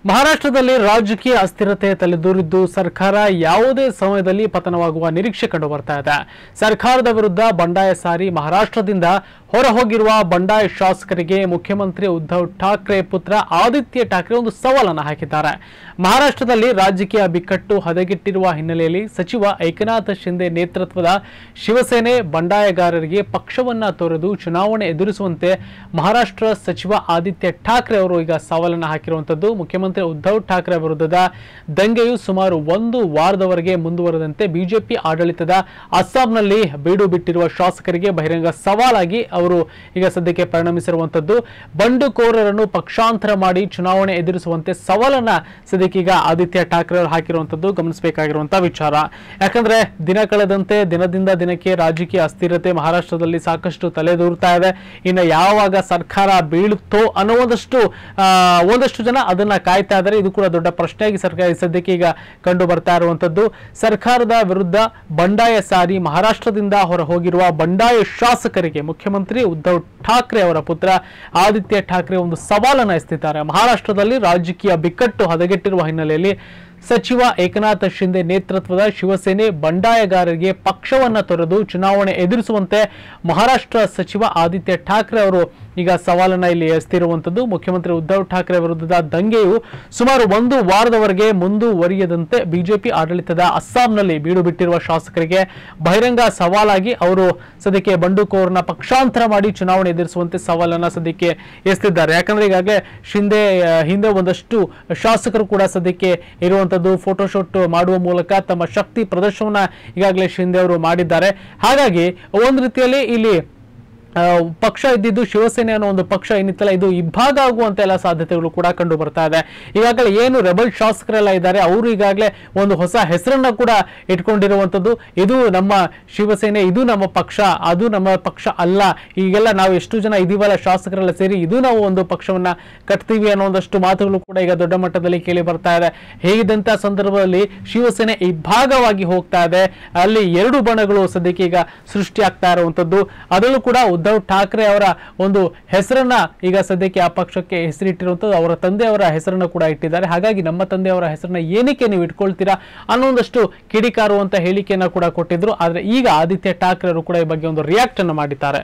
ಮಹಾರಾಷ್ಟ್ರದಲ್ಲಿ ರಾಜಕೀಯ ಅಸ್ಥಿರತೆ ತಲೆದೂರಿದ್ದು ಸರ್ಕಾರ ಯಾವುದೇ ಸಮಯದಲ್ಲಿ ಪತನವಾಗುವ ನಿರೀಕ್ಷೆ ಕಂಡು ಬರ್ತಾ ಇದೆ ಸರ್ಕಾರದ ವಿರುದ್ಧ ಬಂಡಾಯ ಸಾರಿ ಮಹಾರಾಷ್ಟ್ರದಿಂದ ಹೊರಹೋಗಿರುವ ಬಂಡಾಯ ಶಾಸಕರಿಗೆ ಮುಖ್ಯಮಂತ್ರಿ ಉದ್ಧವ್ ಠಾಕ್ರೆ ಪುತ್ರ ಆದಿತ್ಯ ಠಾಕ್ರೆ ಒಂದು ಸವಾಲನ್ನು ಹಾಕಿದ್ದಾರೆ ಮಹಾರಾಷ್ಟ್ರದಲ್ಲಿ ರಾಜಕೀಯ ಬಿಕ್ಕಟ್ಟು ಹದಗೆಟ್ಟಿರುವ ಹಿನ್ನೆಲೆಯಲ್ಲಿ ಸಚಿವ ಏಕನಾಥ ಶಿಂದೆ ನೇತೃತ್ವದ ಶಿವಸೇನೆ ಬಂಡಾಯಗಾರರಿಗೆ ಪಕ್ಷವನ್ನ ತೊರೆದು ಚುನಾವಣೆ ಎದುರಿಸುವಂತೆ ಮಹಾರಾಷ್ಟ್ರ ಸಚಿವ ಆದಿತ್ಯ ಠಾಕ್ರೆ ಅವರು ಈಗ ಸವಾಲನ್ನು ಹಾಕಿರುವಂತದ್ದು ಮುಖ್ಯಮಂತ್ರಿ ಉದ್ಧವ್ ಠಾಕ್ರೆ ವಿರುದ್ಧದ ದಂಗೆಯು ಸುಮಾರು ಒಂದು ವಾರದವರೆಗೆ ಮುಂದುವರೆದಂತೆ ಬಿಜೆಪಿ ಆಡಳಿತದ ಅಸ್ಸಾಂನಲ್ಲಿ ಬೀಡು ಬಿಟ್ಟಿರುವ ಶಾಸಕರಿಗೆ ಬಹಿರಂಗ ಸವಾಲಾಗಿ ಅವರು ಈಗ ಸದ್ಯಕ್ಕೆ ಪರಿಣಮಿಸಿರುವಂತದ್ದು ಬಂಡುಕೋರರನ್ನು ಪಕ್ಷಾಂತರ ಮಾಡಿ ಚುನಾವಣೆ ಎದುರಿಸುವಂತೆ ಸವಾಲನ್ನ ಸದ್ಯಕ್ಕೆ ಈಗ ಆದಿತ್ಯ ಠಾಕ್ರೆ ಅವರು ಹಾಕಿರುವಂತದ್ದು ಗಮನಿಸಬೇಕಾಗಿರುವಂತಹ ವಿಚಾರ ಯಾಕಂದ್ರೆ ದಿನ ಕಳೆದಂತೆ ದಿನದಿಂದ ದಿನಕ್ಕೆ ರಾಜಕೀಯ ಅಸ್ಥಿರತೆ ಮಹಾರಾಷ್ಟ್ರದಲ್ಲಿ ಸಾಕಷ್ಟು ತಲೆದೂರ್ತಾ ಇದೆ ಇನ್ನು ಯಾವಾಗ ಸರ್ಕಾರ ಬೀಳುತ್ತೋ ಅನ್ನೋ ಒಂದಷ್ಟು ಆ, ಒಂದಷ್ಟು ಜನ ಅದನ್ನ ಕಾಯ್ತಾ ಇದ್ದಾರೆ ಇದು ಕೂಡ ದೊಡ್ಡ ಪ್ರಶ್ನೆಯಾಗಿ ಸರ್ಕಾರ ಸದ್ಯಕ್ಕೆ ಈಗ ಕಂಡು ಬರ್ತಾ ಇರುವಂತದ್ದು ಸರ್ಕಾರದ ವಿರುದ್ಧ ಬಂಡಾಯ ಸಾರಿ ಮಹಾರಾಷ್ಟ್ರದಿಂದ ಹೊರ ಹೋಗಿರುವ ಬಂಡಾಯ ಶಾಸಕರಿಗೆ ಮುಖ್ಯಮಂತ್ರಿ ಉದ್ಧವ್ ಠಾಕ್ರೆ ಅವರ ಪುತ್ರ ಆದಿತ್ಯ ಠಾಕ್ರೆ ಒಂದು ಸವಾಲನ್ನ ಎಸ್ತಿದ್ದಾರೆ ಮಹಾರಾಷ್ಟ್ರದಲ್ಲಿ ರಾಜಕೀಯ ಬಿಕ್ಕಟ್ಟು ಹದಗೆಟ್ಟಿರುವ ಹಿನ್ನೆಲೆಯಲ್ಲಿ ಸಚಿವ ಏಕನಾಥ ಶಿಂದೆ ನೇತೃತ್ವದ ಶಿವಸೇನೆ ಬಂಡಾಯಗಾರರಿಗೆ ಪಕ್ಷವನ್ನ ತೊರೆದು ಚುನಾವಣೆ ಎದುರಿಸುವಂತೆ ಮಹಾರಾಷ್ಟ್ರ ಸಚಿವ ಆದಿತ್ಯ ಠಾಕ್ರೆ ಅವರು ಈಗ ಸವಾಲನ್ನ ಇಲ್ಲಿ ಎಸ್ತಿರುವಂತದ್ದು ಮುಖ್ಯಮಂತ್ರಿ ಉದ್ಧವ್ ಠಾಕ್ರೆ ವಿರುದ್ಧದ ದಂಗೆಯು ಸುಮಾರು ಒಂದು ವಾರದವರೆಗೆ ಮುಂದುವರಿಯದಂತೆ ಬಿಜೆಪಿ ಆಡಳಿತದ ಅಸ್ಸಾಂನಲ್ಲಿ ಬೀಡು ಬಿಟ್ಟಿರುವ ಶಾಸಕರಿಗೆ ಬಹಿರಂಗ ಸವಾಲಾಗಿ ಅವರು ಸದ್ಯಕ್ಕೆ ಬಂಡುಕೋರನ್ನ ಪಕ್ಷಾಂತರ ಮಾಡಿ ಚುನಾವಣೆ ಎದುರಿಸುವಂತೆ ಸವಾಲನ್ನ ಸದ್ಯಕ್ಕೆ ಎಸ್ತಿದ್ದಾರೆ ಯಾಕಂದ್ರೆ ಈಗಾಗಲೇ ಶಿಂದೆ ಆ, ಹಿಂದೆ ಒಂದಷ್ಟು ಶಾಸಕರು ಕೂಡ ಸದ್ಯಕ್ಕೆ ಇರುವಂತದ್ದು ಫೋಟೋಶೂಟ್ ಮಾಡುವ ಮೂಲಕ ತಮ್ಮ ಶಕ್ತಿ ಪ್ರದರ್ಶನವನ್ನ ಈಗಾಗಲೇ ಶಿಂದೆ ಅವರು ಮಾಡಿದ್ದಾರೆ ಹಾಗಾಗಿ ಒಂದು ರೀತಿಯಲ್ಲಿ ಇಲ್ಲಿ ಆ, ಪಕ್ಷ ಇದ್ದಿದ್ದು ಶಿವಸೇನೆ ಅನ್ನೋ ಒಂದು ಪಕ್ಷ ಏನಿತ್ತಲ್ಲ ಇದು ಇಬ್ಬಾಗ ಆಗುವಂತ ಎಲ್ಲ ಸಾಧ್ಯತೆಗಳು ಕೂಡ ಕಂಡು ಬರ್ತಾ ಇದೆ ಈಗಾಗಲೇ ಏನು ರೆಬಲ್ ಶಾಸಕರೆಲ್ಲ ಇದ್ದಾರೆ ಅವರು ಈಗಾಗಲೇ ಒಂದು ಹೊಸ ಹೆಸರನ್ನ ಕೂಡ ಇಟ್ಕೊಂಡಿರುವಂತದ್ದು ಇದು ನಮ್ಮ ಶಿವಸೇನೆ ಇದು ನಮ್ಮ ಪಕ್ಷ ಅದು ನಮ್ಮ ಪಕ್ಷ ಅಲ್ಲ ಈಗೆಲ್ಲ ನಾವು ಎಷ್ಟು ಜನ ಇದೀವಲ್ಲ ಶಾಸಕರೆಲ್ಲ ಸೇರಿ ಇದು ನಾವು ಒಂದು ಪಕ್ಷವನ್ನ ಕಟ್ತೀವಿ ಅನ್ನೋ ಒಂದಷ್ಟು ಮಾತುಗಳು ಕೂಡ ಈಗ ದೊಡ್ಡ ಮಟ್ಟದಲ್ಲಿ ಕೇಳಿ ಬರ್ತಾ ಇದೆ ಹೇಗಿದ್ದಂತ ಸಂದರ್ಭದಲ್ಲಿ ಶಿವಸೇನೆ ಇಬ್ಬಾಗವಾಗಿ ಹೋಗ್ತಾ ಇದೆ ಅಲ್ಲಿ ಎರಡು ಬಣಗಳು ಸದ್ಯಕ್ಕೆ ಈಗ ಸೃಷ್ಟಿ ಆಗ್ತಾ ಇರುವಂತದ್ದು ಅದರಲ್ಲೂ ಕೂಡ ಉದ್ಧವ್ ಠಾಕ್ರೆ ಅವರ ಒಂದು ಹೆಸರನ್ನ ಈಗ ಸದ್ಯಕ್ಕೆ ಆ ಪಕ್ಷಕ್ಕೆ ಹೆಸರಿಟ್ಟಿರುವಂತದ್ದು ಅವರ ತಂದೆಯವರ ಹೆಸರನ್ನ ಕೂಡ ಇಟ್ಟಿದ್ದಾರೆ ಹಾಗಾಗಿ ನಮ್ಮ ತಂದೆಯವರ ಹೆಸರನ್ನ ಏನಕ್ಕೆ ನೀವು ಇಟ್ಕೊಳ್ತೀರಾ ಅನ್ನೋ ಒಂದಷ್ಟು ಕಿಡಿಕಾರುವಂತ ಹೇಳಿಕೆಯನ್ನ ಕೂಡ ಕೊಟ್ಟಿದ್ರು ಆದ್ರೆ ಈಗ ಆದಿತ್ಯ ಠಾಕ್ರೆ ಅವರು ಕೂಡ ಈ ಬಗ್ಗೆ ಒಂದು ರಿಯಾಕ್ಟ್ ಅನ್ನು ಮಾಡಿದ್ದಾರೆ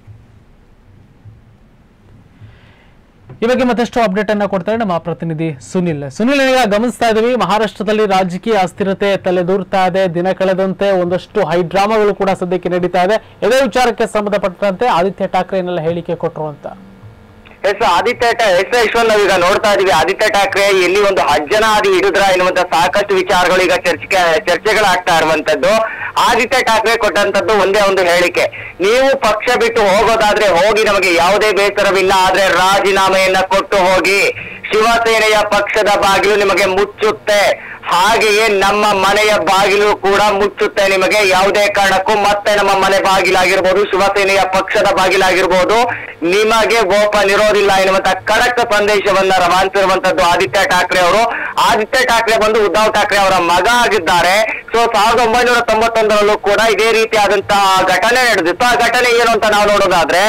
ಈ ಬಗ್ಗೆ ಮತ್ತಷ್ಟು ಅಪ್ಡೇಟ್ ಅನ್ನ ಕೊಡ್ತಾರೆ ನಮ್ಮ ಪ್ರತಿನಿಧಿ ಸುನಿಲ್ ಸುನಿಲ್ ಈಗ ಗಮನಿಸ್ತಾ ಇದೀವಿ ಮಹಾರಾಷ್ಟ್ರದಲ್ಲಿ ರಾಜಕೀಯ ಅಸ್ಥಿರತೆ ತಲೆದೂರ್ತಾ ಇದೆ ದಿನ ಕಳೆದಂತೆ ಒಂದಷ್ಟು ಹೈ ಡ್ರಾಮಾಗಳು ಕೂಡ ಸದ್ಯಕ್ಕೆ ನಡೀತಾ ಇದೆ ಇದೇ ವಿಚಾರಕ್ಕೆ ಸಂಬಂಧಪಟ್ಟಂತೆ ಆದಿತ್ಯ ಠಾಕ್ರೆ ಏನೆಲ್ಲ ಹೇಳಿಕೆ ಕೊಟ್ಟರು ಅಂತ ಎಸ್ ಆದಿತ್ಯ ಠಾ- ಎಸ್ ಯಶ್ವಂತ್ ನಾವೀಗ ನೋಡ್ತಾ ಇದೀವಿ ಆದಿತ್ಯ ಠಾಕ್ರೆ ಎಲ್ಲಿ ಒಂದು ಹಜ್ಜನ ಆದಿ ಹಿಡಿದ್ರ ಎನ್ನುವಂತ ಸಾಕಷ್ಟು ವಿಚಾರಗಳು ಈಗ ಚರ್ಚೆ ಚರ್ಚೆಗಳಾಗ್ತಾ ಇರುವಂತದ್ದು ಆದಿತ್ಯ ಠಾಕ್ರೆ ಕೊಟ್ಟಂತದ್ದು ಒಂದೇ ಒಂದು ಹೇಳಿಕೆ ನೀವು ಪಕ್ಷ ಬಿಟ್ಟು ಹೋಗೋದಾದ್ರೆ ಹೋಗಿ ನಮಗೆ ಯಾವುದೇ ಬೇಸರವಿಲ್ಲ ಆದ್ರೆ ರಾಜೀನಾಮೆಯನ್ನ ಕೊಟ್ಟು ಹೋಗಿ ಶಿವಸೇನೆಯ ಪಕ್ಷದ ಬಾಗಿಲು ನಿಮಗೆ ಮುಚ್ಚುತ್ತೆ ಹಾಗೆಯೇ ನಮ್ಮ ಮನೆಯ ಬಾಗಿಲು ಕೂಡ ಮುಚ್ಚುತ್ತೆ ನಿಮಗೆ ಯಾವುದೇ ಕಾರಣಕ್ಕೂ ಮತ್ತೆ ನಮ್ಮ ಮನೆ ಬಾಗಿಲಾಗಿರ್ಬೋದು ಶಿವಸೇನೆಯ ಪಕ್ಷದ ಬಾಗಿಲಾಗಿರ್ಬೋದು ನಿಮಗೆ ಓಪನ್ ಇರೋದಿಲ್ಲ ಎನ್ನುವಂತ ಖಡಕ್ ಸಂದೇಶವನ್ನ ರವಾನಿಸಿರುವಂತದ್ದು ಆದಿತ್ಯ ಠಾಕ್ರೆ ಅವರು ಆದಿತ್ಯ ಠಾಕ್ರೆ ಬಂದು ಉದ್ಧವ್ ಠಾಕ್ರೆ ಅವರ ಮಗ ಆಗಿದ್ದಾರೆ ಸೊ ಸಾವಿರದ ಒಂಬೈನೂರ ತೊಂಬತ್ತೊಂದರಲ್ಲೂ ಕೂಡ ಇದೇ ರೀತಿಯಾದಂತಹ ಘಟನೆ ನಡೆದಿತ್ತು ಆ ಘಟನೆ ಏನು ಅಂತ ನಾವು ನೋಡೋದಾದ್ರೆ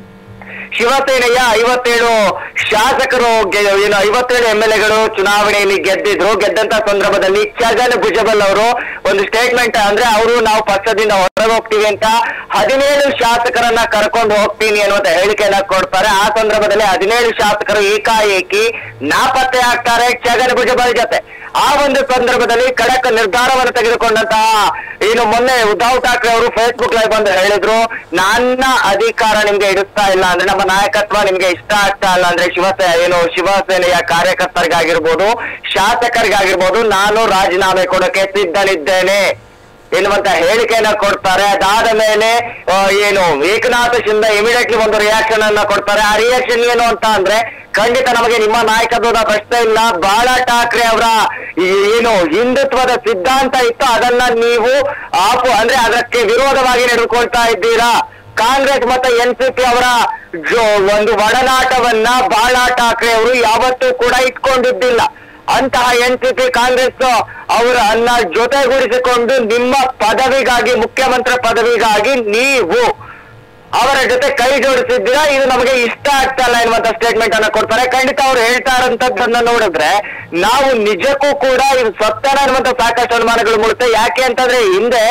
ಶಿವಸೇನೆಯ ಐವತ್ತೇಳು ಶಾಸಕರು ಗೆ- ಏನು ಐವತ್ತೇಳು ಎಂ ಎಲ್ ಎಗಳು ಚುನಾವಣೆಯಲ್ಲಿ ಗೆದ್ದಿದ್ರು ಗೆದ್ದಂತ ಸಂದರ್ಭದಲ್ಲಿ ಛಗನ್ ಭುಜಬಲ್ ಅವರು ಒಂದು ಸ್ಟೇಟ್ಮೆಂಟ್ ಅಂದ್ರೆ ಅವರು ನಾವು ಪಕ್ಷದಿಂದ ಹೊರಗೆ ಹೋಗ್ತೀವಿ ಅಂತ ಹದಿನೇಳು ಶಾಸಕರನ್ನ ಕರ್ಕೊಂಡು ಹೋಗ್ತೀನಿ ಅನ್ನುವಂತ ಹೇಳಿಕೆಯನ್ನ ಕೊಡ್ತಾರೆ ಆ ಸಂದರ್ಭದಲ್ಲಿ ಹದಿನೇಳು ಶಾಸಕರು ಏಕಾಏಕಿ ನಾಪತ್ತೆ ಆಗ್ತಾರೆ ಛಗನ್ ಭುಜಬಲ್ ಜೊತೆ ಆ ಒಂದು ಸಂದರ್ಭದಲ್ಲಿ ಖಡಕ್ ನಿರ್ಧಾರವನ್ನು ತೆಗೆದುಕೊಂಡಂತಹ ಏನು ಮೊನ್ನೆ ಉದ್ಧವ್ ಠಾಕ್ರೆ ಅವರು ಫೇಸ್ಬುಕ್ ಲೈವ್ ಬಂದು ಹೇಳಿದ್ರು ನನ್ನ ಅಧಿಕಾರ ನಿಮ್ಗೆ ಇಡಿಸ್ತಾ ಇಲ್ಲ ಅಂದ್ರೆ ನಮ್ಮ ನಾಯಕತ್ವ ನಿಮ್ಗೆ ಇಷ್ಟ ಆಗ್ತಾ ಇಲ್ಲ ಅಂದ್ರೆ ಶಿವಸೇ ಏನು ಶಿವಸೇನೆಯ ಕಾರ್ಯಕರ್ತರಿಗಾಗಿರ್ಬೋದು ಶಾಸಕರಿಗಾಗಿರ್ಬೋದು ನಾನು ರಾಜೀನಾಮೆ ಕೊಡೋಕೆ ಸಿದ್ಧನಿದ್ದೇನೆ ಎನ್ನುವಂತ ಹೇಳಿಕೆಯನ್ನ ಕೊಡ್ತಾರೆ ಅದಾದ ಮೇಲೆ ಆ, ಏನು ಏಕನಾಥ ಶಿಂದೆ ಇಮಿಡಿಯೇಟ್ಲಿ ಒಂದು ರಿಯಾಕ್ಷನ್ ಅನ್ನ ಕೊಡ್ತಾರೆ ಆ ರಿಯಾಕ್ಷನ್ ಏನು ಅಂತ ಅಂದ್ರೆ ಖಂಡಿತ ನಮಗೆ ನಿಮ್ಮ ನಾಯಕತ್ವದ ಪ್ರಶ್ನೆ ಇಲ್ಲ ಬಾಳ ಠಾಕ್ರೆ ಅವರ ಏನು ಹಿಂದುತ್ವದ ಸಿದ್ಧಾಂತ ಇತ್ತು ಅದನ್ನ ನೀವು ಆಪು ಅಂದ್ರೆ ಅದಕ್ಕೆ ವಿರೋಧವಾಗಿ ನಡೆದುಕೊಳ್ತಾ ಇದ್ದೀರಾ ಕಾಂಗ್ರೆಸ್ ಮತ್ತೆ ಎನ್ ಸಿ ಪಿ ಅವರ ಜೊ- ಒಂದು ಒಡನಾಟವನ್ನ ಬಾಳ ಠಾಕ್ರೆ ಅವರು ಯಾವತ್ತೂ ಕೂಡ ಇಟ್ಕೊಂಡಿದ್ದಿಲ್ಲ ಅಂತಹ ಎನ್ ಸಿ ಪಿ ಕಾಂಗ್ರೆಸ್ ಅವರನ್ನ ಜೊತೆಗೂಡಿಸಿಕೊಂಡು ನಿಮ್ಮ ಪದವಿಗಾಗಿ ಮುಖ್ಯಮಂತ್ರಿ ಪದವಿಗಾಗಿ ನೀವು ಅವರ ಜೊತೆ ಕೈ ಜೋಡಿಸಿದ್ದೀರಾ ಇದು ನಮಗೆ ಇಷ್ಟ ಆಗ್ತಾ ಇಲ್ಲ ಎನ್ನುವಂತ ಸ್ಟೇಟ್ಮೆಂಟ್ ಅನ್ನ ಕೊಡ್ತಾರೆ ಖಂಡಿತ ಅವ್ರು ಹೇಳ್ತಾ ಇರೋಂಥದ್ದನ್ನ ನೋಡಿದ್ರೆ ನಾವು ನಿಜಕ್ಕೂ ಕೂಡ ಇದು ಸತ್ಯನ ಅನ್ನುವಂತ ಸಾಕಷ್ಟು ಅನುಮಾನಗಳು ಮೂಡುತ್ತೆ ಯಾಕೆ ಅಂತಂದ್ರೆ ಹಿಂದೆ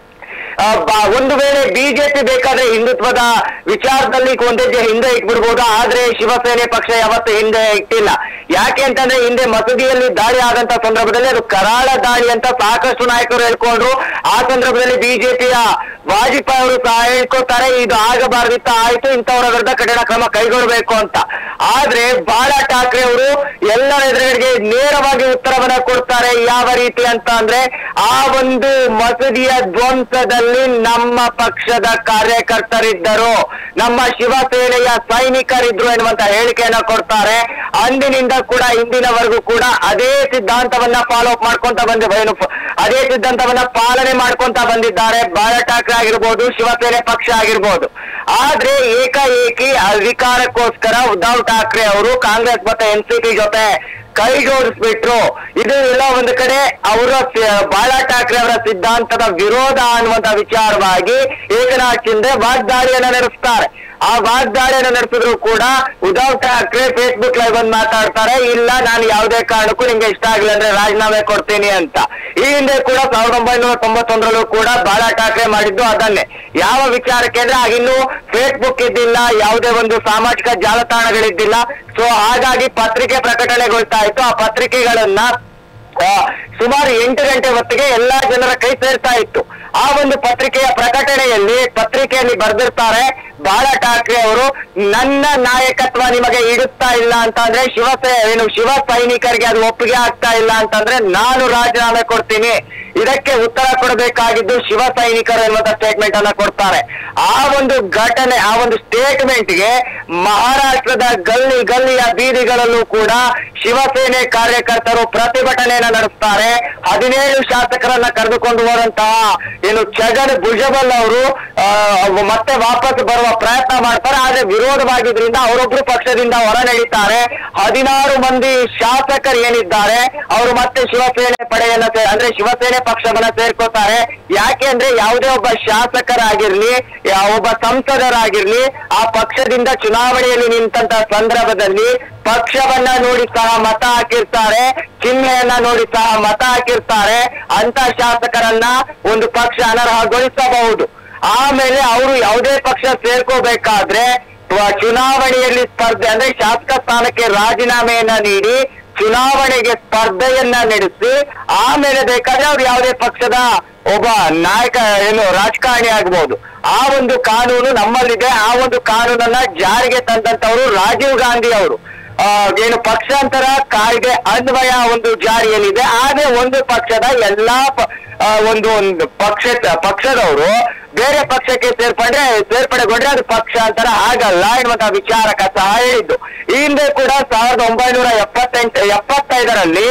ಆ, ಬ- ಒಂದು ವೇಳೆ ಬಿಜೆಪಿ ಬೇಕಾದ್ರೆ ಹಿಂದುತ್ವದ ವಿಚಾರದಲ್ಲಿ ಒಂದ್ ಹೆಜ್ಜೆ ಹಿಂದೆ ಇಟ್ಬಿಡ್ಬೋದು ಆದ್ರೆ ಶಿವಸೇನೆ ಪಕ್ಷ ಯಾವತ್ತೂ ಹಿಂದೆ ಇಟ್ಟಿಲ್ಲ ಯಾಕೆ ಅಂತಂದ್ರೆ ಹಿಂದೆ ಮಸೂದಿಯಲ್ಲಿ ದಾಳಿ ಆದಂತ ಸಂದರ್ಭದಲ್ಲಿ ಅದು ಕರಾಳ ದಾಳಿ ಅಂತ ಸಾಕಷ್ಟು ನಾಯಕರು ಹೇಳ್ಕೊಂಡ್ರು ಆ ಸಂದರ್ಭದಲ್ಲಿ ಬಿಜೆಪಿಯ ವಾಜಪೇಯಿ ಅವರು ಸಹ ಹೇಳ್ಕೊತಾರೆ ಇದು ಆಗಬಾರ್ದಿತ್ತ ಆಯ್ತು ಇಂಥವರ ವಿರುದ್ಧ ಕಠಿಣ ಕ್ರಮ ಕೈಗೊಳ್ಳಬೇಕು ಅಂತ ಆದ್ರೆ ಬಾಳ ಠಾಕ್ರೆ ಅವರು ಎಲ್ಲರ ಎದುರುಗಡೆಗೆ ನೇರವಾಗಿ ಉತ್ತರವನ್ನ ಕೊಡ್ತಾರೆ ಯಾವ ರೀತಿ ಅಂತ ಅಂದ್ರೆ ಆ ಒಂದು ಮಸೂದಿಯ ಧ್ವಂಸದಲ್ಲಿ ನಮ್ಮ ಪಕ್ಷದ ಕಾರ್ಯಕರ್ತರಿದ್ದರು ನಮ್ಮ ಶಿವಸೇನೆಯ ಸೈನಿಕರಿದ್ರು ಎನ್ನುವಂತ ಹೇಳಿಕೆಯನ್ನ ಕೊಡ್ತಾರೆ ಅಂದಿನಿಂದ ಕೂಡ ಇಂದಿನವರೆಗೂ ಕೂಡ ಅದೇ ಸಿದ್ಧಾಂತವನ್ನ ಫಾಲೋ ಅಪ್ ಮಾಡ್ಕೊಂತ ಬಂದ ಏನು ಪ- ಅದೇ ಸಿದ್ಧಾಂತವನ್ನ ಪಾಲನೆ ಮಾಡ್ಕೊಂತ ಬಂದಿದ್ದಾರೆ ಬಾಳ ಠಾಕ್ರೆ ಆಗಿರ್ಬೋದು ಶಿವಸೇನೆ ಪಕ್ಷ ಆಗಿರ್ಬೋದು ಆದ್ರೆ ಏಕಾಏಕಿ ಅಧಿಕಾರಕ್ಕೋಸ್ಕರ ಉದ್ಧವ್ ಠಾಕ್ರೆ ಅವರು ಕಾಂಗ್ರೆಸ್ ಮತ್ತೆ ಎನ್ ಸಿ ಪಿ ಜೊತೆ ಕೈ ಜೋಡಿಸ್ಬಿಟ್ರು ಇದು ಎಲ್ಲ ಒಂದು ಕಡೆ ಅವರ ಸಿ- ಬಾಳ ಠಾಕ್ರೆ ಅವರ ಸಿದ್ಧಾಂತದ ವಿರೋಧ ಅನ್ನುವಂತ ವಿಚಾರವಾಗಿ ಏಕನಾಥ್ ಶಿಂದೆ ವಾಗ್ದಾಳಿಯನ್ನ ನಡೆಸ್ತಾರೆ ಆ ವಾಗ್ದಾಳಿಯನ್ನ ನಡೆಸಿದ್ರು ಕೂಡ ಉದ್ಧವ್ ಠಾಕ್ರೆ ಫೇಸ್ಬುಕ್ ಲೈವ್ ಬಂದು ಮಾತಾಡ್ತಾರೆ ಇಲ್ಲ ನಾನು ಯಾವುದೇ ಕಾರಣಕ್ಕೂ ನಿಮ್ಗೆ ಇಷ್ಟ ಆಗಿಲ್ಲ ಅಂದ್ರೆ ರಾಜೀನಾಮೆ ಕೊಡ್ತೀನಿ ಅಂತ ಈ ಹಿಂದೆ ಕೂಡ ಸಾವಿರದ ಒಂಬೈನೂರ ತೊಂಬತ್ತೊಂದರಲ್ಲೂ ಕೂಡ ಬಾಳ ಠಾಕ್ರೆ ಮಾಡಿದ್ದು ಅದನ್ನೇ ಯಾವ ವಿಚಾರಕ್ಕೆ ಅಂದ್ರೆ ಆಗಿನ್ನು ಫೇಸ್ಬುಕ್ ಇದ್ದಿಲ್ಲ ಯಾವುದೇ ಒಂದು ಸಾಮಾಜಿಕ ಜಾಲತಾಣಗಳಿದ್ದಿಲ್ಲ ಸೊ ಹಾಗಾಗಿ ಪತ್ರಿಕೆ ಪ್ರಕಟಣೆಗೊಳ್ತಾ ಇತ್ತು ಆ ಪತ್ರಿಕೆಗಳನ್ನ ಆ, ಸುಮಾರು ಎಂಟು ಗಂಟೆ ಹೊತ್ತಿಗೆ ಎಲ್ಲಾ ಜನರ ಕೈ ಸೇರ್ತಾ ಇತ್ತು ಆ ಒಂದು ಪತ್ರಿಕೆಯ ಪ್ರಕಟಣೆಯಲ್ಲಿ ಪತ್ರಿಕೆಯಲ್ಲಿ ಬರೆದಿರ್ತಾರೆ ಬಾಳ ಠಾಕ್ರೆ ಅವರು ನನ್ನ ನಾಯಕತ್ವ ನಿಮಗೆ ಇಡುತ್ತಾ ಇಲ್ಲ ಅಂತ ಅಂದ್ರೆ ಶಿವಸೇ ಏನು ಶಿವ ಸೈನಿಕರಿಗೆ ಅದು ಒಪ್ಪಿಗೆ ಆಗ್ತಾ ಇಲ್ಲ ಅಂತಂದ್ರೆ ನಾನು ರಾಜೀನಾಮೆ ಕೊಡ್ತೀನಿ ಇದಕ್ಕೆ ಉತ್ತರ ಕೊಡಬೇಕಾಗಿದ್ದು ಶಿವ ಸೈನಿಕರು ಎನ್ನುವಂತ ಸ್ಟೇಟ್ಮೆಂಟ್ ಅನ್ನ ಕೊಡ್ತಾರೆ ಆ ಒಂದು ಘಟನೆ ಆ ಒಂದು ಸ್ಟೇಟ್ಮೆಂಟ್ ಗೆ ಮಹಾರಾಷ್ಟ್ರದ ಗಲ್ಲಿ ಗಲ್ಲಿಯ ಬೀದಿಗಳಲ್ಲೂ ಕೂಡ ಶಿವಸೇನೆ ಕಾರ್ಯಕರ್ತರು ಪ್ರತಿಭಟನೆಯನ್ನ ನಡೆಸ್ತಾರೆ ಹದಿನೇಳು ಶಾಸಕರನ್ನ ಕರೆದುಕೊಂಡು ಹೋದಂತಹ ಏನು ಛಗನ್ ಭುಜಬಲ್ ಅವರು ಆ, ಮತ್ತೆ ವಾಪಸ್ ಬರುವ ಪ್ರಯತ್ನ ಮಾಡ್ತಾರೆ ಆದ್ರೆ ವಿರೋಧವಾಗಿದ್ರಿಂದ ಅವರೊಬ್ರು ಪಕ್ಷದಿಂದ ಹೊರ ನಡೀತಾರೆ ಹದಿನಾರು ಮಂದಿ ಶಾಸಕರು ಏನಿದ್ದಾರೆ ಅವರು ಮತ್ತೆ ಶಿವಸೇನೆ ಪಡೆಯನ್ನ ಸೇ- ಅಂದ್ರೆ ಶಿವಸೇನೆ ಪಕ್ಷವನ್ನ ಸೇರ್ಕೋತಾರೆ ಯಾಕೆ ಅಂದ್ರೆ ಯಾವುದೇ ಒಬ್ಬ ಶಾಸಕರಾಗಿರ್ಲಿ ಯಾ- ಒಬ್ಬ ಸಂಸದರಾಗಿರ್ಲಿ ಆ ಪಕ್ಷದಿಂದ ಚುನಾವಣೆಯಲ್ಲಿ ನಿಂತ ಸಂದರ್ಭದಲ್ಲಿ ಪಕ್ಷವನ್ನ ನೋಡಿ ಸಹ ಮತ ಹಾಕಿರ್ತಾರೆ ಚಿಹ್ನೆಯನ್ನ ನೋಡಿ ಸಹ ಮತ ಹಾಕಿರ್ತಾರೆ ಅಂತ ಶಾಸಕರನ್ನ ಒಂದು ಪಕ್ಷ ಅನರ್ಹಗೊಳಿಸಬಹುದು ಆಮೇಲೆ ಅವರು ಯಾವುದೇ ಪಕ್ಷ ಸೇರ್ಕೋಬೇಕಾದ್ರೆ ವ- ಚುನಾವಣೆಯಲ್ಲಿ ಸ್ಪರ್ಧೆ ಅಂದ್ರೆ ಶಾಸಕ ಸ್ಥಾನಕ್ಕೆ ರಾಜೀನಾಮೆಯನ್ನ ನೀಡಿ ಚುನಾವಣೆಗೆ ಸ್ಪರ್ಧೆಯನ್ನ ನಡೆಸಿ ಆಮೇಲೆ ಬೇಕಾದ್ರೆ ಅವ್ರು ಯಾವುದೇ ಪಕ್ಷದ ಒಬ್ಬ ನಾಯಕ ಏನು ರಾಜಕಾರಣಿ ಆಗ್ಬಹುದು ಆ ಒಂದು ಕಾನೂನು ನಮ್ಮಲ್ಲಿದೆ ಆ ಒಂದು ಕಾನೂನನ್ನ ಜಾರಿಗೆ ತಂದಂತವರು ರಾಜೀವ್ ಗಾಂಧಿ ಅವರು ಆ, ಏನು ಪಕ್ಷಾಂತರ ಕಾಯ್ದೆ ಅನ್ವಯ ಒಂದು ಜಾರಿಯಲ್ಲಿದೆ ಆದ್ರೆ ಒಂದು ಪಕ್ಷದ ಎಲ್ಲಾ ಪ- ಆ, ಒಂದು ಒಂದು ಪಕ್ಷ ಪಕ್ಷದವರು ಬೇರೆ ಪಕ್ಷಕ್ಕೆ ಸೇರ್ಪಡೆ ಸೇರ್ಪಡೆಗೊಂಡ್ರೆ ಅದು ಪಕ್ಷಾಂತರ ಆಗಲ್ಲ ಎನ್ನುವಂತ ವಿಚಾರಕ ಸಹ ಹೇಳಿದ್ದು ಈ ಹಿಂದೆ ಕೂಡ ಸಾವಿರದ ಒಂಬೈನೂರ ಎಪ್ಪತ್ತೆಂಟು ಎಪ್ಪತ್ತೈದರಲ್ಲಿ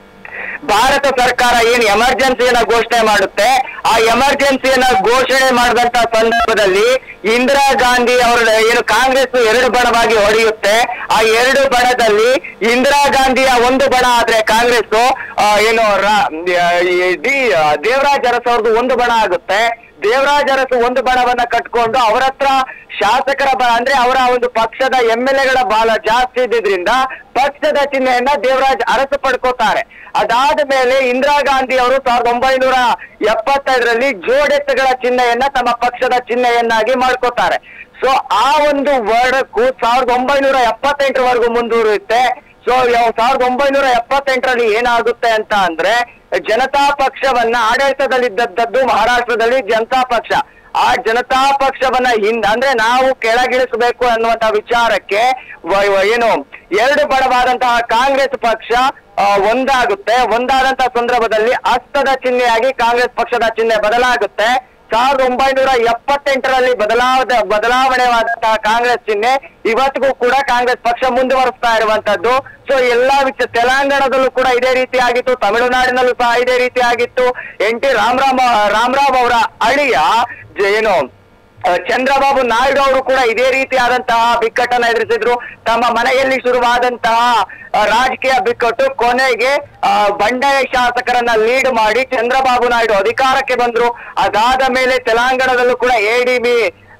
ಭಾರತ ಸರ್ಕಾರ ಏನು ಎಮರ್ಜೆನ್ಸಿಯನ್ನ ಘೋಷಣೆ ಮಾಡುತ್ತೆ ಆ ಎಮರ್ಜೆನ್ಸಿಯನ್ನ ಘೋಷಣೆ ಮಾಡಿದಂತ ಸಂದರ್ಭದಲ್ಲಿ ಇಂದಿರಾ ಗಾಂಧಿ ಅವರ ಏನು ಕಾಂಗ್ರೆಸ್ ಎರಡು ಬಣವಾಗಿ ಹೊಡೆಯುತ್ತೆ ಆ ಎರಡು ಬಣದಲ್ಲಿ ಇಂದಿರಾ ಗಾಂಧಿಯ ಒಂದು ಬಣ ಆದ್ರೆ ಕಾಂಗ್ರೆಸ್ ಏನು ರಾ- ಈ ಡಿ ದೇವರಾಜ್ ಅರಸ್ ಅವ್ರದ್ದು ಒಂದು ಬಣ ಆಗುತ್ತೆ ದೇವರಾಜ್ ಅರಸು ಒಂದು ಬಣವನ್ನ ಕಟ್ಕೊಂಡು ಅವರ ಹತ್ರ ಶಾಸಕರ ಬಲ ಅಂದ್ರೆ ಅವರ ಒಂದು ಪಕ್ಷದ ಎಂ ಎಲ್ ಎಗಳ ಬಾಲ ಜಾಸ್ತಿ ಇದ್ದಿದ್ರಿಂದ ಪಕ್ಷದ ಚಿಹ್ನೆಯನ್ನ ದೇವರಾಜ್ ಅರಸು ಪಡ್ಕೋತಾರೆ ಅದಾದ ಮೇಲೆ ಇಂದಿರಾ ಗಾಂಧಿ ಅವರು ಸಾವಿರದ ಒಂಬೈನೂರ ಎಪ್ಪತ್ತೈದರಲ್ಲಿ ಜೋಡೆತ್ತುಗಳ ಚಿಹ್ನೆಯನ್ನ ತಮ್ಮ ಪಕ್ಷದ ಚಿಹ್ನೆಯನ್ನಾಗಿ ಮಾಡ್ಕೋತಾರೆ ಸೊ ಆ ಒಂದು ವರ್ಡಕ್ಕೂ ಸಾವಿರದ ಒಂಬೈನೂರ ಎಪ್ಪತ್ತೆಂಟರವರೆಗೂ ಮುಂದುವರಿಯುತ್ತೆ ಸೊ ಸಾವಿರದ ಒಂಬೈನೂರ ಎಪ್ಪತ್ತೆಂಟರಲ್ಲಿ ಏನಾಗುತ್ತೆ ಅಂತ ಅಂದ್ರೆ ಜನತಾ ಪಕ್ಷವನ್ನ ಆಡಳಿತದಲ್ಲಿದ್ದದ್ದು ಮಹಾರಾಷ್ಟ್ರದಲ್ಲಿ ಜನತಾ ಪಕ್ಷ ಆ ಜನತಾ ಪಕ್ಷವನ್ನ ಹಿಂದ್ ಅಂದ್ರೆ ನಾವು ಕೆಳಗಿಳಿಸಬೇಕು ಅನ್ನುವಂತ ವಿಚಾರಕ್ಕೆ ವ- ವ- ಏನು ಎರಡು ಬಣವಾದಂತಹ ಕಾಂಗ್ರೆಸ್ ಪಕ್ಷ ಆ, ಒಂದಾಗುತ್ತೆ ಒಂದಾದಂತಹ ಸಂದರ್ಭದಲ್ಲಿ ಹಸ್ತದ ಚಿಹ್ನೆಯಾಗಿ ಕಾಂಗ್ರೆಸ್ ಪಕ್ಷದ ಚಿಹ್ನೆ ಬದಲಾಗುತ್ತೆ ಸಾವಿರದ ಒಂಬೈನೂರ ಎಪ್ಪತ್ತೆಂಟರಲ್ಲಿ ಬದಲಾವದ ಬದಲಾವಣೆವಾದಂತಹ ಕಾಂಗ್ರೆಸ್ ಚಿಹ್ನೆ ಇವತ್ತಿಗೂ ಕೂಡ ಕಾಂಗ್ರೆಸ್ ಪಕ್ಷ ಮುಂದುವರಿಸ್ತಾ ಇರುವಂತದ್ದು ಸೊ ಎಲ್ಲಾ ವಿಷಯ ತೆಲಂಗಾಣದಲ್ಲೂ ಕೂಡ ಇದೇ ರೀತಿ ಆಗಿತ್ತು ತಮಿಳುನಾಡಿನಲ್ಲೂ ಸಹ ಇದೇ ರೀತಿ ಆಗಿತ್ತು ಎನ್ ಟಿ ರಾಮರಾಮ ರಾಮರಾವ್ ಅವರ ಅಳಿಯ ಜ- ಏನು ಆ, ಚಂದ್ರಬಾಬು ನಾಯ್ಡು ಅವರು ಕೂಡ ಇದೇ ರೀತಿಯಾದಂತಹ ಬಿಕ್ಕಟ್ಟನ್ನ ಎದುರಿಸಿದ್ರು ತಮ್ಮ ಮನೆಯಲ್ಲಿ ಶುರುವಾದಂತಹ ಆ, ರಾಜಕೀಯ ಬಿಕ್ಕಟ್ಟು ಕೊನೆಗೆ ಆ, ಬಂಡಾಯ ಶಾಸಕರನ್ನ ಲೀಡ್ ಮಾಡಿ ಚಂದ್ರಬಾಬು ನಾಯ್ಡು ಅಧಿಕಾರಕ್ಕೆ ಬಂದ್ರು ಅದಾದ ಮೇಲೆ ತೆಲಂಗಾಣದಲ್ಲೂ ಕೂಡ ಎಡಿಬಿ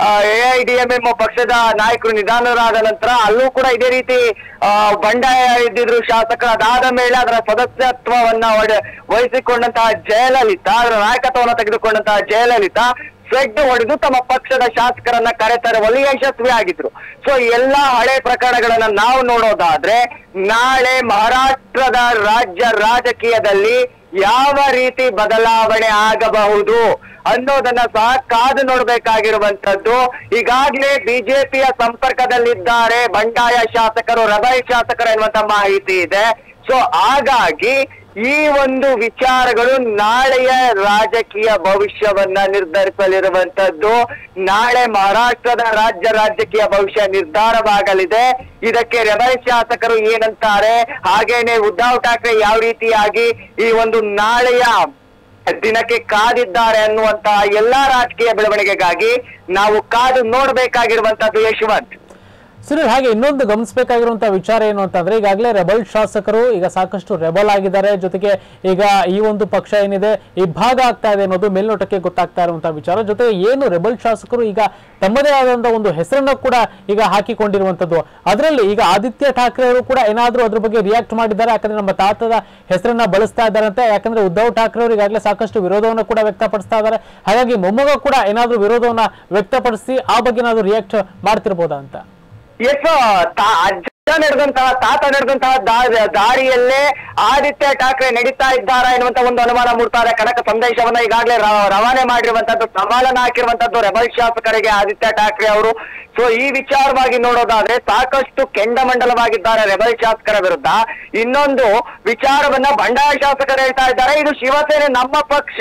ಎಐಡಿಎಂಎಂ ಪಕ್ಷದ ನಾಯಕರು ನಿಧಾನರಾದ ನಂತರ ಅಲ್ಲೂ ಕೂಡ ಇದೇ ರೀತಿ ಆ, ಬಂಡಾಯ ಇದ್ದಿದ್ರು ಶಾಸಕರು ಅದಾದ ಮೇಲೆ ಅದರ ಸದಸ್ಯತ್ವವನ್ನ ಒಡೆ- ವಹಿಸಿಕೊಂಡಂತಹ ಜಯಲಲಿತಾ ಅದರ ನಾಯಕತ್ವವನ್ನು ತೆಗೆದುಕೊಂಡಂತಹ ಜಯಲಲಿತಾ ಸೆಡ್ ಹೊಡೆದು ತಮ್ಮ ಪಕ್ಷದ ಶಾಸಕರನ್ನ ಕರೆತರುವಲ್ಲಿ ಯಶಸ್ವಿ ಆಗಿದ್ರು ಸೊ ಎಲ್ಲಾ ಹಳೆ ಪ್ರಕರಣಗಳನ್ನ ನಾವು ನೋಡೋದಾದ್ರೆ ನಾಳೆ ಮಹಾರಾಷ್ಟ್ರದ ರಾಜ್ಯ ರಾಜಕೀಯದಲ್ಲಿ ಯಾವ ರೀತಿ ಬದಲಾವಣೆ ಆಗಬಹುದು ಅನ್ನೋದನ್ನ ಸಹ ಕಾದು ನೋಡ್ಬೇಕಾಗಿರುವಂತದ್ದು ಈಗಾಗಲೇ ಬಿಜೆಪಿಯ ಸಂಪರ್ಕದಲ್ಲಿದ್ದಾರೆ ಬಂಡಾಯ ಶಾಸಕರು ರಬೈ ಶಾಸಕರು ಎನ್ನುವಂತ ಮಾಹಿತಿ ಇದೆ ಸೊ ಹಾಗಾಗಿ ಈ ಒಂದು ವಿಚಾರಗಳು ನಾಳೆಯ ರಾಜಕೀಯ ಭವಿಷ್ಯವನ್ನ ನಿರ್ಧರಿಸಲಿರುವಂತದ್ದು ನಾಳೆ ಮಹಾರಾಷ್ಟ್ರದ ರಾಜ್ಯ ರಾಜಕೀಯ ಭವಿಷ್ಯ ನಿರ್ಧಾರವಾಗಲಿದೆ ಇದಕ್ಕೆ ರೆಬಲ್ ಶಾಸಕರು ಏನಂತಾರೆ ಹಾಗೇನೆ ಉದ್ಧವ್ ಠಾಕ್ರೆ ಯಾವ ರೀತಿಯಾಗಿ ಈ ಒಂದು ನಾಳೆಯ ದಿನಕ್ಕೆ ಕಾದಿದ್ದಾರೆ ಅನ್ನುವಂತಹ ಎಲ್ಲಾ ರಾಜಕೀಯ ಬೆಳವಣಿಗೆಗಾಗಿ ನಾವು ಕಾದು ನೋಡ್ಬೇಕಾಗಿರುವಂತದ್ದು ಯಶವಂತ್ ಸುನೀಲ್ ಹಾಗೆ ಇನ್ನೊಂದು ಗಮನಿಸಬೇಕಾಗಿರುವಂತಹ ವಿಚಾರ ಏನು ಅಂತಂದ್ರೆ ಈಗಾಗಲೇ ರೆಬಲ್ ಶಾಸಕರು ಈಗ ಸಾಕಷ್ಟು ರೆಬಲ್ ಆಗಿದ್ದಾರೆ ಜೊತೆಗೆ ಈಗ ಈ ಒಂದು ಪಕ್ಷ ಏನಿದೆ ಇಬ್ಬಾಗ ಆಗ್ತಾ ಇದೆ ಅನ್ನೋದು ಮೇಲ್ನೋಟಕ್ಕೆ ಗೊತ್ತಾಗ್ತಾ ಇರುವಂತಹ ವಿಚಾರ ಜೊತೆಗೆ ಏನು ರೆಬಲ್ ಶಾಸಕರು ಈಗ ತಮ್ಮದೇ ಆದಂತಹ ಒಂದು ಹೆಸರನ್ನ ಕೂಡ ಈಗ ಹಾಕಿಕೊಂಡಿರುವಂತದ್ದು ಅದರಲ್ಲಿ ಈಗ ಆದಿತ್ಯ ಠಾಕ್ರೆ ಅವರು ಕೂಡ ಏನಾದ್ರೂ ಅದ್ರ ಬಗ್ಗೆ ರಿಯಾಕ್ಟ್ ಮಾಡಿದ್ದಾರೆ ಯಾಕಂದ್ರೆ ನಮ್ಮ ತಾತದ ಹೆಸರನ್ನ ಬಳಸ್ತಾ ಇದ್ದಾರಂತೆ ಯಾಕಂದ್ರೆ ಉದ್ಧವ್ ಠಾಕ್ರೆ ಅವರು ಈಗಾಗಲೇ ಸಾಕಷ್ಟು ವಿರೋಧವನ್ನು ಕೂಡ ವ್ಯಕ್ತಪಡಿಸ್ತಾ ಇದ್ದಾರೆ ಹಾಗಾಗಿ ಮೊಮ್ಮಗ ಕೂಡ ಏನಾದ್ರೂ ವಿರೋಧವನ್ನ ವ್ಯಕ್ತಪಡಿಸಿ ಆ ಬಗ್ಗೆ ಏನಾದ್ರೂ ರಿಯಾಕ್ಟ್ ಮಾಡ್ತಿರ್ಬೋದಾ ಅಂತ ಎಸ್ ತಾ- ಅಜ್ಜ ನಡೆದಂತಹ ತಾತ ನಡೆದಂತಹ ದಾ- ದಾರಿಯಲ್ಲೇ ಆದಿತ್ಯ ಠಾಕ್ರೆ ನಡೀತಾ ಇದ್ದಾರಾ ಎನ್ನುವಂತ ಒಂದು ಅನುಮಾನ ಮೂಡ್ತಾ ಇದೆ ಕನಕ ಸಂದೇಶವನ್ನ ಈಗಾಗಲೇ ರ- ರವಾನೆ ಮಾಡಿರುವಂತದ್ದು ಸವಾಲನ್ನ ಹಾಕಿರುವಂತದ್ದು ರೆಬಲ್ ಶಾಸಕರಿಗೆ ಆದಿತ್ಯ ಠಾಕ್ರೆ ಅವರು ಸೊ ಈ ವಿಚಾರವಾಗಿ ನೋಡೋದಾದ್ರೆ ಸಾಕಷ್ಟು ಕೆಂಡಮಂಡಲವಾಗಿದ್ದಾರೆ ರೆಬಲ್ ಶಾಸಕರ ವಿರುದ್ಧ ಇನ್ನೊಂದು ವಿಚಾರವನ್ನ ಬಂಡಾಯ ಶಾಸಕರು ಹೇಳ್ತಾ ಇದ್ದಾರೆ ಇದು ಶಿವಸೇನೆ ನಮ್ಮ ಪಕ್ಷ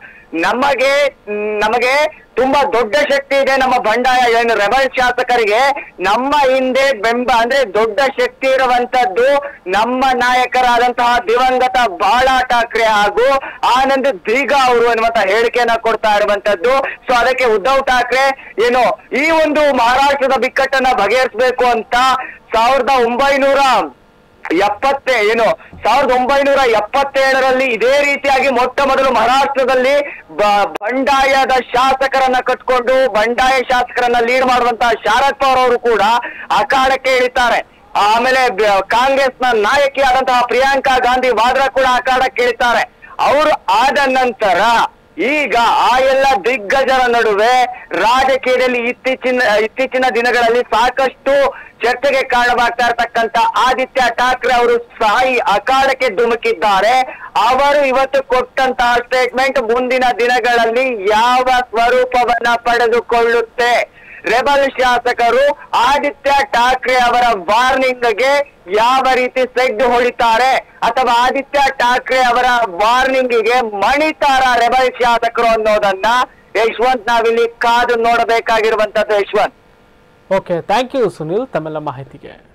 ನಮಗೆ ನಮಗೆ ತುಂಬಾ ದೊಡ್ಡ ಶಕ್ತಿ ಇದೆ ನಮ್ಮ ಬಂಡಾಯ ಏನು ರೆಬಲ್ ಶಾಸಕರಿಗೆ ನಮ್ಮ ಹಿಂದೆ ಬೆಂಬ ಅಂದ್ರೆ ದೊಡ್ಡ ಶಕ್ತಿ ಇರುವಂತದ್ದು ನಮ್ಮ ನಾಯಕರಾದಂತಹ ದಿವಂಗತ ಬಾಳಾ ಠಾಕ್ರೆ ಹಾಗೂ ಆನಂದ್ ದೀಗ ಅವರು ಅನ್ನುವಂತ ಹೇಳಿಕೆಯನ್ನ ಕೊಡ್ತಾ ಇರುವಂತದ್ದು ಸೊ ಅದಕ್ಕೆ ಉದ್ಧವ್ ಠಾಕ್ರೆ ಏನು ಈ ಒಂದು ಮಹಾರಾಷ್ಟ್ರದ ಬಿಕ್ಕಟ್ಟನ್ನ ಬಗೆಹರಿಸಬೇಕು ಅಂತ ಸಾವಿರದ ಒಂಬೈನೂರ ಎಪ್ಪತ್ತೇ ಏನು ಸಾವಿರದ ಒಂಬೈನೂರ ಎಪ್ಪತ್ತೇಳರಲ್ಲಿ ಇದೇ ರೀತಿಯಾಗಿ ಮೊಟ್ಟ ಮೊದಲು ಮಹಾರಾಷ್ಟ್ರದಲ್ಲಿ ಬ- ಬಂಡಾಯದ ಶಾಸಕರನ್ನ ಕಟ್ಕೊಂಡು ಬಂಡಾಯ ಶಾಸಕರನ್ನ ಲೀಡ್ ಮಾಡುವಂತಹ ಶಾರದ್ ಪವಾರ್ ಅವರು ಕೂಡ ಅಖಾಡಕ್ಕೆ ಇಳಿತಾರೆ ಆಮೇಲೆ ಬ- ಕಾಂಗ್ರೆಸ್ನ ನಾಯಕಿಯಾದಂತಹ ಪ್ರಿಯಾಂಕಾ ಗಾಂಧಿ ವಾದ್ರಾ ಕೂಡ ಅಖಾಡಕ್ಕೆ ಇಳಿತಾರೆ ಅವರು ಆದ ನಂತರ ಈಗ ಆ ಎಲ್ಲ ದಿಗ್ಗಜರ ನಡುವೆ ರಾಜಕೀಯದಲ್ಲಿ ಇತ್ತೀಚಿನ ಇತ್ತೀಚಿನ ದಿನಗಳಲ್ಲಿ ಸಾಕಷ್ಟು ಚರ್ಚೆಗೆ ಕಾರಣವಾಗ್ತಾ ಇರತಕ್ಕಂತ ಆದಿತ್ಯ ಠಾಕ್ರೆ ಅವರು ಸಹ ಈ ಅಖಾಡಕ್ಕೆ ಧುಮುಕಿದ್ದಾರೆ ಅವರು ಇವತ್ತು ಕೊಟ್ಟಂತಹ ಸ್ಟೇಟ್ಮೆಂಟ್ ಮುಂದಿನ ದಿನಗಳಲ್ಲಿ ಯಾವ ಸ್ವರೂಪವನ್ನ ಪಡೆದುಕೊಳ್ಳುತ್ತೆ ರೆಬಲ್ ಶಾಸಕರು ಆದಿತ್ಯ ಠಾಕ್ರೆ ಅವರ ವಾರ್ನಿಂಗ್ಗೆ ಯಾವ ರೀತಿ ಸೆಡ್ ಹೊಡಿತಾರೆ ಅಥವಾ ಆದಿತ್ಯ ಠಾಕ್ರೆ ಅವರ ವಾರ್ನಿಂಗಿಗೆ ಮಣಿತಾರ ರೆಬಲ್ ಶಾಸಕರು ಅನ್ನೋದನ್ನ ಯಶವಂತ್ ನಾವಿಲ್ಲಿ ಕಾದು ನೋಡಬೇಕಾಗಿರುವಂತದ್ದು Yashwant okay thank you Sunil ತಮ್ಮೆಲ್ಲ ಮಾಹಿತಿಗೆ